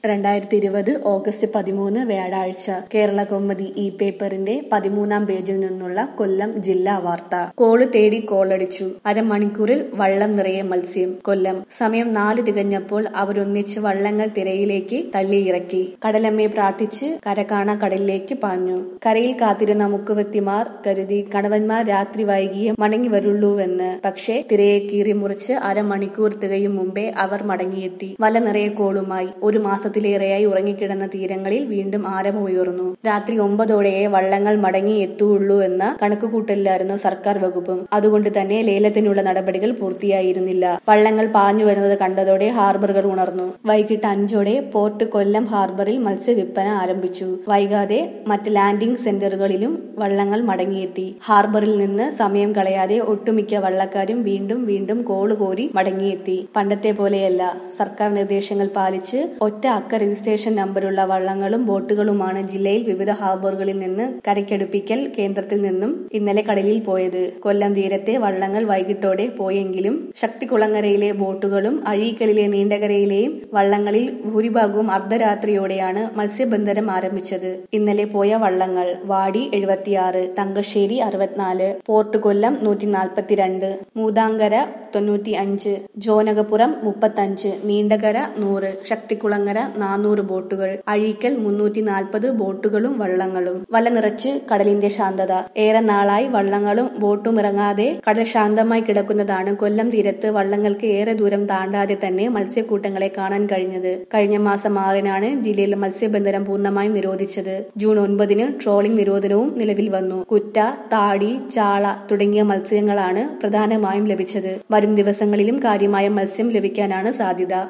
രണ്ടായിരത്തി ഇരുപത് ഓഗസ്റ്റ് പതിമൂന്ന് വ്യാഴാഴ്ച കേരള കൗമുദി ഇ പേപ്പറിന്റെ പതിമൂന്നാം പേജിൽ നിന്നുള്ള കൊല്ലം ജില്ലാ വാർത്ത കോള് തേടി കോളടിച്ചു അരമണിക്കൂറിൽ വള്ളം നിറയെ മത്സ്യം കൊല്ലം സമയം നാല് തികഞ്ഞപ്പോൾ അവരൊന്നിച്ച് വള്ളങ്ങൾ തിരയിലേക്ക് തള്ളിയിറക്കി കടലമ്മയെ പ്രാർത്ഥിച്ച് കരകാണ കടലിലേക്ക് പാഞ്ഞു കരയിൽ കാത്തിരുന്ന മുക്കുവത്തിമാർ കരുതി കണവന്മാർ രാത്രി വൈകിയേ മടങ്ങി വരുള്ളൂവെന്ന് പക്ഷേ തിരയെ കീറി മുറിച്ച് അരമണിക്കൂർ തികയും മുമ്പേ അവർ മടങ്ങിയെത്തി വല നിറയെ കോളുമായി ഒരു മാസം മാസത്തിലേറെയായി ഉറങ്ങിക്കിടന്ന തീരങ്ങളിൽ വീണ്ടും ആരവമുയർന്നു രാത്രി ഒമ്പതോടെയേ വള്ളങ്ങൾ മടങ്ങി എത്തുള്ളൂ എന്ന കണക്കുകൂട്ടലിലായിരുന്നു സർക്കാർ വകുപ്പും അതുകൊണ്ട് തന്നെ ലേലത്തിനുള്ള നടപടികൾ പൂർത്തിയായിരുന്നില്ല വള്ളങ്ങൾ പാഞ്ഞു വരുന്നത് കണ്ടതോടെ ഹാർബറുകൾ ഉണർന്നു വൈകിട്ട് അഞ്ചോടെ പോർട്ട് കൊല്ലം ഹാർബറിൽ മത്സ്യവിൽപ്പന ആരംഭിച്ചു വൈകാതെ മറ്റ് ലാൻഡിംഗ് സെന്ററുകളിലും വള്ളങ്ങൾ മടങ്ങിയെത്തി ഹാർബറിൽ നിന്ന് സമയം കളയാതെ ഒട്ടുമിക്ക വള്ളക്കാരും വീണ്ടും വീണ്ടും കോള് കോരി മടങ്ങിയെത്തി പണ്ടത്തെ പോലെയല്ല സർക്കാർ നിർദ്ദേശങ്ങൾ പാലിച്ച് ഒറ്റ അക്ക രജിസ്ട്രേഷൻ നമ്പറുള്ള വള്ളങ്ങളും ബോട്ടുകളുമാണ് ജില്ലയിൽ വിവിധ ഹാർബറുകളിൽ നിന്ന് കരയ്ക്കടുപ്പിക്കൽ കേന്ദ്രത്തിൽ നിന്നും ഇന്നലെ കടലിൽ പോയത് കൊല്ലം തീരത്തെ വള്ളങ്ങൾ വൈകിട്ടോടെ പോയെങ്കിലും ശക്തികുളങ്ങരയിലെ ബോട്ടുകളും അഴീക്കലിലെ നീണ്ടകരയിലെയും വള്ളങ്ങളിൽ ഭൂരിഭാഗവും അർദ്ധരാത്രിയോടെയാണ് മത്സ്യബന്ധനം ആരംഭിച്ചത് ഇന്നലെ പോയ വള്ളങ്ങൾ വാടി എഴുപത്തിയാറ് തങ്കശ്ശേരി അറുപത്തിനാല് പോർട്ട് കൊല്ലം നൂറ്റി നാൽപ്പത്തിരണ്ട് മൂതാങ്കര തൊണ്ണൂറ്റി അഞ്ച് ജോനകപുരം മുപ്പത്തഞ്ച് നീണ്ടകര നൂറ് ശക്തികുളങ്ങര നാനൂറ് ബോട്ടുകൾ അഴീക്കൽ മുന്നൂറ്റി നാൽപ്പത് ബോട്ടുകളും വള്ളങ്ങളും വല നിറച്ച് കടലിന്റെ ശാന്തത ഏറെ നാളായി വള്ളങ്ങളും ബോട്ടും ഇറങ്ങാതെ കടൽ ശാന്തമായി കിടക്കുന്നതാണ് കൊല്ലം തീരത്ത് വള്ളങ്ങൾക്ക് ഏറെ ദൂരം താണ്ടാതെ തന്നെ മത്സ്യക്കൂട്ടങ്ങളെ കാണാൻ കഴിഞ്ഞത് കഴിഞ്ഞ മാസം ആറിനാണ് ജില്ലയിൽ മത്സ്യബന്ധനം പൂർണ്ണമായും നിരോധിച്ചത് ജൂൺ ഒൻപതിന് ട്രോളിംഗ് നിരോധനവും നിലവിൽ വന്നു കുറ്റ താടി ചാള തുടങ്ങിയ മത്സ്യങ്ങളാണ് പ്രധാനമായും ലഭിച്ചത് വരും ദിവസങ്ങളിലും കാര്യമായ മത്സ്യം ലഭിക്കാനാണ് സാധ്യത